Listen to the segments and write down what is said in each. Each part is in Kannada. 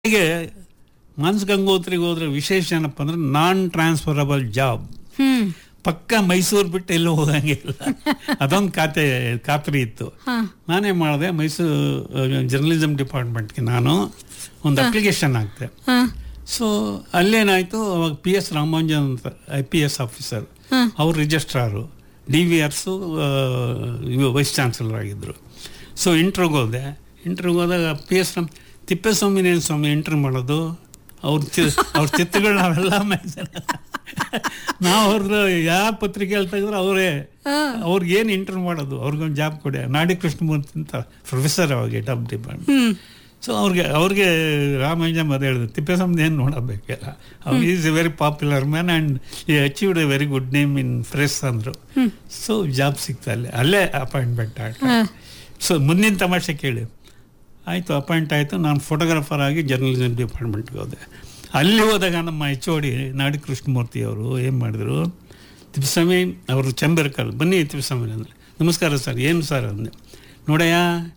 ಹೀಗೆ ಮಾನ್ಸ್ ಗಂಗೋತ್ರಿಗೆ ಹೋದ್ರೆ ವಿಶೇಷ ಏನಪ್ಪ ಅಂದ್ರೆ ನಾನ್ ಟ್ರಾನ್ಸ್ಫರಬಲ್ ಜಾಬ್ ಹ್ಮ್ ಪಕ್ಕ ಮೈಸೂರು ಬಿಟ್ಟು ಎಲ್ಲೂ ಹೋಗಂಗಿಲ್ಲ ಅದೊಂದು ಖಾತೆ ಖಾತ್ರಿ ಇತ್ತು ಹಾ ನಾನೇ ಮಾಡಿದೆ ಮೈಸೂರು ಜರ್ನಲಿಸಮ್ ಡಿಪಾರ್ಟ್ಮೆಂಟ್ಗೆ ನಾನು ಒಂದು ಅಪ್ಲಿಕೇಶನ್ ಹಾಕ್ತೆ ಹಾ ಸೊ ಅಲ್ಲೇನಾಯಿತು ಅವಾಗ ಪಿ ಎಸ್ ರಾಮಾಂಜನ್ ಅಂತ ಐ ಪಿ ಎಸ್ ಆಫೀಸರ್ ಹಾ. ಅವ್ರು registrar D V Urs vice chancellor ಆಗಿದ್ದರು ಸೊ ಇಂಟ್ರ್ವ್ಗೆ ಹೋದೆ ಇಂಟ್ರ್ವ್ಗೆ ಹೋದಾಗ ಪಿ ಎಸ್ ರಾಮ್ ತಿಪ್ಪೇಸ್ವಾಮಿನೇನು ಸ್ವಾಮಿ ಇಂಟ್ರ್ವ್ ಮಾಡೋದು ಅವ್ರ ಚಿ ಅವ್ರ ಚಿತ್ರಗಳು ನಾವೆಲ್ಲ ನಾವು ಅವ್ರದ್ದು ಯಾವ ಪತ್ರಿಕೆಯಲ್ಲಿ ತೆಗೆದ್ರೆ ಅವರೇ ಹಾ. ಅವ್ರಿಗೆ ಏನು ಇಂಟರ್ವ್ಯೂ ಮಾಡೋದು ಅವ್ರಿಗೊಂದು ಜಾಬ್ ಕೊಡಿ ನಾಡಿ ಕೃಷ್ಣಮೂರ್ತಿ ಅಂತ ಪ್ರೊಫೆಸರ್ ಅವಾಗ head of department hmm so ಅವ್ರಿಗೆ ಅವ್ರಿಗೆ ರಾಮಾಂಜಮ್ ಅದೇ ಹೇಳಿದ್ರು ತಿಪ್ಪೇಸ್ವಾಮಿ ಏನು ನೋಡಬೇಕಿಲ್ಲ ಅವ್ರು is a very popular man and he achieved a very good name in press ಅಂದರು ಸೊ ಜಾಬ್ ಸಿಕ್ತ ಅಲ್ಲೇ ಅಲ್ಲೇ ಅಪಾಯಿಂಟ್ಮೆಂಟ್ ಆಯ್ತು ಹಾ. ಸೊ ಮುಂದಿನ ತಮಾಷೆ ಕೇಳಿ ಆಯಿತು ಅಪಾಯಿಂಟ್ ಆಯಿತು ನಾನು ಫೋಟೋಗ್ರಾಫರ್ ಆಗಿ ಜರ್ನಲಿಸಮ್ ಡಿಪಾರ್ಟ್ಮೆಂಟ್ಗೆ ಹೋದೆ ಅಲ್ಲಿ ಹೋದಾಗ ನಮ್ಮ ಎಚ್ ಓ ಡಿ ನಾಡಿ ಕೃಷ್ಣಮೂರ್ತಿ ಅವರು ಏನು ಮಾಡಿದ್ರು ತಿಪ್ಪಸ್ವಾಮಿ ಅವರು ಚಂಬರ್ಕಲ್ ಬನ್ನಿ ತಿಪ್ಪಸ್ವಾಮಿ ಅಂದರೆ ನಮಸ್ಕಾರ ಸರ್ ಏನು ಸರ್ ಅಂದೆ ನೋಡಯ್ಯ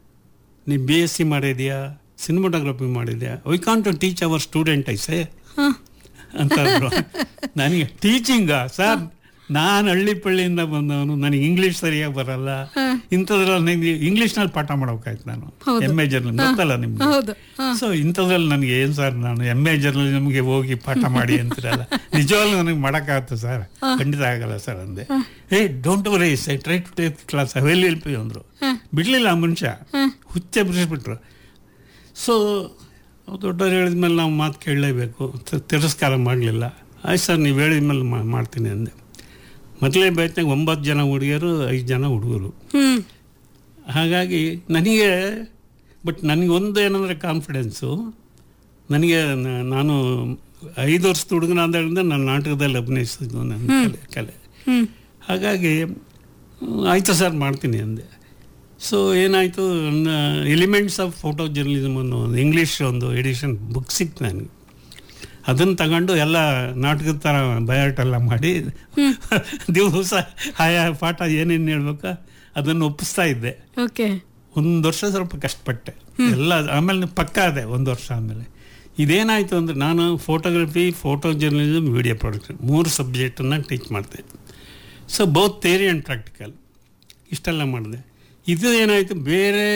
ನೀ ಬಿ ಎಸ್ ಸಿ ಮಾಡಿದ್ಯಾ ಸಿನಿಮಾಟೋಗ್ರಫಿ ಮಾಡಿದ್ಯಾ we can to teach our student ಐಸೆ ಹಾ. ಅಂತ ಅಂದ್ರು. ನನಗೆ ಟೀಚಿಂಗಾ ಸರ್ ನಾನು ಹಳ್ಳಿ ಪಳ್ಳಿಯಿಂದ ಬಂದವನು ನನಗೆ ಇಂಗ್ಲೀಷ್ ಸರಿಯಾಗಿ ಬರಲ್ಲ ಇಂಥದ್ರಲ್ಲಿ ನನಗೆ ಇಂಗ್ಲೀಷ್ನಲ್ಲಿ ಪಾಠ ಮಾಡ್ಬೇಕಾಯ್ತು ನಾನು ಹೌದು. ಎಮ್ ಎ ಜರ್ನಲ್ ಗೊತ್ತಲ್ಲ ನಿಮ್ಗೆ ಹೌದು ಹಾ. ಸೊ ಇಂಥದ್ರಲ್ಲಿ ನನಗೆ ಏನು ಸರ್ ನಾನು ಎಮ್ ಎ ಜರ್ನಲಿಸಮ್ಗೆ ಹೋಗಿ ಪಾಠ ಮಾಡಿ ಅಂತಿರಲ್ಲ ನಿಜವಾಗ್ಲೂ ನನಗೆ ಮಾಡೋಕ್ಕಾಗತ್ತೆ ಸರ್ ಖಂಡಿತ ಆಗಲ್ಲ ಸರ್ ಅಂದೆ ಏ don't worry I try to take class I will help you ಅಂದರು ಬಿಡಲಿಲ್ಲ ಆ ಮನುಷ್ಯ ಹುಚ್ಚೆ ಬಿಡಿಸ್ಬಿಟ್ರು ಸೊ ದೊಡ್ಡವ್ರು ಹೇಳಿದ್ಮೇಲೆ ನಾವು ಮಾತು ಕೇಳಲೇಬೇಕು ತ- ತಿರಸ್ಕಾರ ಮಾಡಲಿಲ್ಲ ಆಯ್ತು ಸರ್ ನೀವು ಹೇಳಿದ್ಮೇಲೆ ಮಾ- ಮಾಡ್ತೀನಿ ಅಂದೆ ಮೊದಲೇ ಬ್ಯಾಚ್ನಾಗ ಒಂಬತ್ತು ಜನ ಹುಡುಗಿಯರು ಐದು ಜನ ಹುಡುಗರು ಹ್ಮ್ ಹಾಗಾಗಿ ನನಗೆ ಬಟ್ ನನಗೆ ಒಂದು ಏನಂದರೆ ಕಾನ್ಫಿಡೆನ್ಸು ನನಗೆ ನ- ನಾನು ಐದು ವರ್ಷದ ಹುಡುಗನ ಆದಾಗಿಂದ ನಾನು ನಾಟಕದಲ್ಲಿ ಅಭಿನಯಿಸಿದ್ದು ನನ್ನ ಕಲೆ ಕಲೆ ಹ್ಮ್ ಹಾಗಾಗಿ ಹ್ಮ್, ಆಯಿತು ಸರ್ ಮಾಡ್ತೀನಿ ಅಂದೆ ಸೊ ಏನಾಯಿತು ಎಲಿಮೆಂಟ್ಸ್ ಆಫ್ ಫೋಟೋ ಜರ್ನಲಿಸಮ್ ಅನ್ನೋ ಒಂದು ಇಂಗ್ಲೀಷ್ ಒಂದು ಎಡಿಷನ್ ಬುಕ್ ಸಿಕ್ತು ನನಗೆ ಅದನ್ನು ತಗೊಂಡು ಎಲ್ಲ ನಾಟಕದ ಥರ ಬಯಾಟ್ ಎಲ್ಲ ಮಾಡಿ ದಿವಸ ಆಯಾ ಪಾಠ ಏನೇನು ಹೇಳ್ಬೇಕು ಅದನ್ನು ಒಪ್ಪಿಸ್ತಾ ಇದ್ದೆ ಓಕೆ ಒಂದು ವರ್ಷ ಸ್ವಲ್ಪ ಕಷ್ಟಪಟ್ಟೆ ಎಲ್ಲ ಆಮೇಲೆ ಪಕ್ಕ ಅದೇ ಒಂದು ವರ್ಷ ಆಮೇಲೆ ಇದೇನಾಯಿತು ಅಂದರೆ ನಾನು photography photo journalism video production ಮೂರು ಸಬ್ಜೆಕ್ಟನ್ನು ಟೀಚ್ ಮಾಡ್ತೆ so both theory and practical ಇಷ್ಟೆಲ್ಲ ಮಾಡಿದೆ ಇದು ಏನಾಯಿತು ಬೇರೆ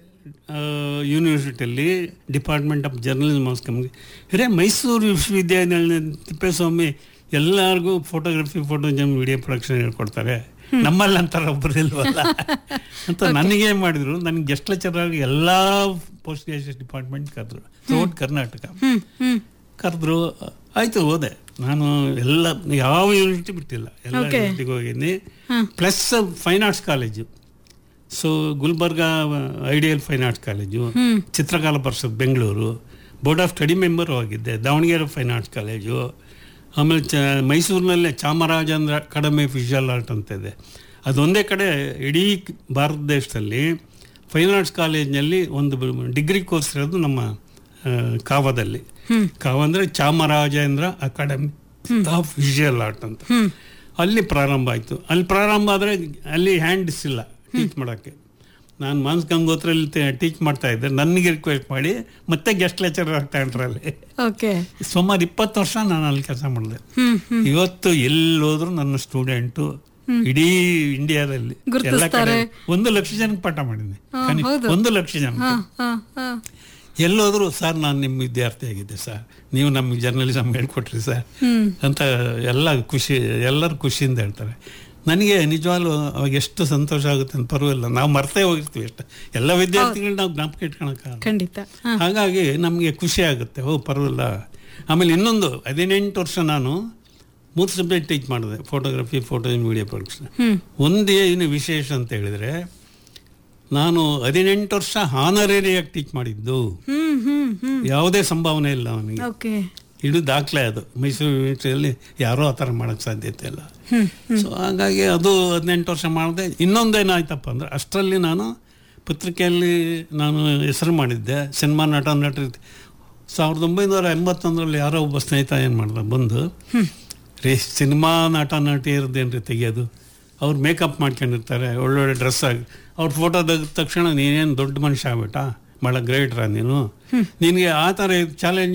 ಯೂನಿವರ್ಸಿಟಿಯಲ್ಲಿ ಡಿಪಾರ್ಟ್ಮೆಂಟ್ ಆಫ್ ಜರ್ನಲಿಸಮ್ ಮಾಸ್ ಕಮ್ಗೆ ಹಿರೇ ಮೈಸೂರು ವಿಶ್ವವಿದ್ಯಾನಿಲಯ ತಿಪ್ಪೇಸ್ವಾಮಿ ಎಲ್ಲರಿಗೂ ಫೋಟೋಗ್ರಫಿ ಫೋಟೋ ಜಮ್ ವಿಡಿಯೋ ಪ್ರೊಡಕ್ಷನ್ ಹೇಳ್ಕೊಡ್ತಾರೆ ನಮ್ಮಲ್ಲಿ ಅಂತಾರೆ ಒಬ್ಬರು ಇಲ್ವಲ್ಲ ಅಂತ ನನಗೆ ಮಾಡಿದ್ರು ನನಗೆ ಗೆಸ್ಟ್ ಲೆಕ್ಚರ್ ಆಗಿ ಎಲ್ಲ ಪೋಸ್ಟ್ ಗ್ರಾಜುಯೇಟ್ ಡಿಪಾರ್ಟ್ಮೆಂಟ್ ಕರೆದ್ರು ಥ್ರೂಟ್ ಕರ್ನಾಟಕ ಹ್ಮ್ ಹ್ಮ್ ಕರೆದ್ರು ಆಯಿತು ಹೋದೆ ನಾನು ಎಲ್ಲ ಯಾವ ಯೂನಿವರ್ಸಿಟಿ ಬಿಟ್ಟಿಲ್ಲ ಎಲ್ಲ Okay. ಯೂನಿವರ್ಸಿಟಿಗೆ ಹೋಗಿದ್ದೀನಿ ಹಾ. Plus fine arts college so Gulbarga ideal fine arts college hmm. Chitrakala Parishath Bengaluru board of study member ಆಗಿದ್ದೆ ದಾವಣಗೆರೆ ಫೈನ್ ಆರ್ಟ್ಸ್ ಕಾಲೇಜು ಆಮೇಲೆ ಚ ಮೈಸೂರಿನಲ್ಲೇ ಚಾಮರಾಜೇಂದ್ರ ಅಕಾಡೆಮಿ ವಿಷುವಲ್ ಆರ್ಟ್ ಅಂತ ಇದೆ ಅದೊಂದೇ ಕಡೆ ಇಡೀ ಭಾರತ ದೇಶದಲ್ಲಿ ಫೈನ್ ಆರ್ಟ್ಸ್ ಕಾಲೇಜ್ನಲ್ಲಿ ಒಂದು ಡಿಗ್ರಿ ಕೋರ್ಸ್ ಇರೋದು ನಮ್ಮ ಆ, ಕಾವದಲ್ಲಿ ಕಾವ ಅಂದರೆ Chamarajendra academy of visual art ಅಂತ ಹ್ಮ್ ಅಲ್ಲಿ ಪ್ರಾರಂಭ ಆಯಿತು ಅಲ್ಲಿ ಪ್ರಾರಂಭ ಆದರೆ ಅಲ್ಲಿ ಹ್ಯಾಂಡ್ಸ್ ಇಲ್ಲ ಟೀಚ್ ಮಾಡೋಕ್ಕೆ ನಾನು ಮಾನ್ಸ್ ಗಂಗೋತ್ರಲ್ಲಿ ಟೀಚ್ ಮಾಡ್ತಾ ಇದ್ದೆ ನನಗೆ ರಿಕ್ವೆಸ್ಟ್ ಮಾಡಿ ಮತ್ತೆ ಗೆಸ್ಟ್ ಲೆಕ್ಚರ್ ಆಗ್ತಾ ಇಟ್ರು ಅಲ್ಲಿ ಓಕೆ ಸುಮಾರು ಇಪ್ಪತ್ತು ವರ್ಷ ನಾನು ಅಲ್ಲಿ ಕೆಲಸ ಮಾಡಿದೆ ಹ್ಮ್ ಹ್ಮ್ ಇವತ್ತು ಎಲ್ಲೋದ್ರೂ ನನ್ನ ಸ್ಟೂಡೆಂಟು ಇಡೀ ಇಂಡಿಯಾದಲ್ಲಿ ಎಲ್ಲ ಕಡೆ ಗುರ್ತಿಸ್ತಾರೆ. ಒಂದು ಲಕ್ಷ ಜನಕ್ಕೆ ಪಾಠ ಮಾಡಿದ್ದೀನಿ ಹಾ, ಕನಿ- ಹೌದು. ಒಂದು ಲಕ್ಷ ಜನ ಹಾ ಹಾ ಹಾ ಎಲ್ಲೋದ್ರು ಸರ್ ನಾನು ನಿಮ್ಮ ವಿದ್ಯಾರ್ಥಿ ಆಗಿದ್ದೆ ಸರ್ ನೀವು ನಮಗೆ ಜರ್ನಲಿಸಮ್ ಹೇಳ್ಕೊಟ್ರಿ ಸರ್ ಹ್ಮ್ ಅಂತ ಎಲ್ಲ ಖುಷಿ ಎಲ್ಲರೂ ಖುಷಿಯಿಂದ ಹೇಳ್ತಾರೆ ನನಗೆ ನಿಜವಾಗ್ಲೂ ಅವಾಗ ಎಷ್ಟು ಸಂತೋಷ ಆಗುತ್ತೆ ಅಂತ ಪರವಾಗಿಲ್ಲ ನಾವು ಮರ್ತೇ ಹೋಗಿರ್ತೀವಿ ಎಷ್ಟು ಎಲ್ಲ ವಿದ್ಯಾರ್ಥಿಗಳು ನಾವು ಜ್ಞಾಪಕ ಇಟ್ಕೊಳಕ್ಕಾಗಲ್ಲ ಖಂಡಿತ ಹಾ ಹಾಗಾಗಿ ನಮಗೆ ಖುಷಿ ಆಗುತ್ತೆ ಓ ಪರವಾಗಿಲ್ಲ ಆಮೇಲೆ ಇನ್ನೊಂದು ಹದಿನೆಂಟು ವರ್ಷ ನಾನು ಮೂರು ಸಬ್ಜೆಕ್ಟ್ ಟೀಚ್ ಮಾಡಿದೆ photography photo video production hmm ಒಂದೇ ಏನು ವಿಶೇಷ ಅಂತ ಹೇಳಿದರೆ ನಾನು ಹದಿನೆಂಟು ವರ್ಷ ಹಾನರೇರಿಯಾಗಿ ಟೀಚ್ ಮಾಡಿದ್ದು ಹ್ಮ್ ಹ್ಮ್ ಹ್ಮ್ ಯಾವುದೇ ಸಂಭಾವನೆ ಇಲ್ಲ ಅವನಿಗೆ ಓಕೆ ಇದು ದಾಖಲೆ ಅದು ಮೈಸೂರು ಯೂನಿವರ್ಸಿಟಿಯಲ್ಲಿ ಯಾರೂ ಆ ಥರ ಮಾಡೋಕ್ಕೆ ಸಾಧ್ಯತೆ ಇಲ್ಲ ಹ್ಮ್ ಸೊ ಹಾಗಾಗಿ ಅದು ಹದಿನೆಂಟು ವರ್ಷ ಮಾಡಿದೆ ಇನ್ನೊಂದೇನಾಯ್ತಪ್ಪ ಅಂದರೆ ಅಷ್ಟರಲ್ಲಿ ನಾನು ಪತ್ರಿಕೆಯಲ್ಲಿ ನಾನು ಹೆಸರು ಮಾಡಿದ್ದೆ ಸಿನಿಮಾ ನಟ ನಟರಿ ಸಾವಿರದ ಒಂಬೈನೂರ ಎಂಬತ್ತೊಂದರಲ್ಲಿ ಯಾರೋ ಒಬ್ಬ ಸ್ನೇಹಿತ ಏನು ಮಾಡ್ದ ಬಂದು ರೇ ಸಿನಿಮಾ ನಟ ನಟಿಯರದೇನ್ರಿ ತೆಗಿಯೋದು ಅವ್ರು ಮೇಕಪ್ ಮಾಡ್ಕೊಂಡಿರ್ತಾರೆ ಒಳ್ಳೊಳ್ಳೆ ಡ್ರೆಸ್ ಆಗಿ ಅವ್ರ ಫೋಟೋ ತೆಗೆದ ತಕ್ಷಣ ನೀನೇನು ದೊಡ್ಡ ಮನುಷ್ಯ ಆಗ್ಬಿಟ್ಟ ಭಾಳ ಗ್ರೇಟ್ರಾ ನೀನು ನಿನಗೆ ಆ ಥರ ಚಾಲೆಂಜ್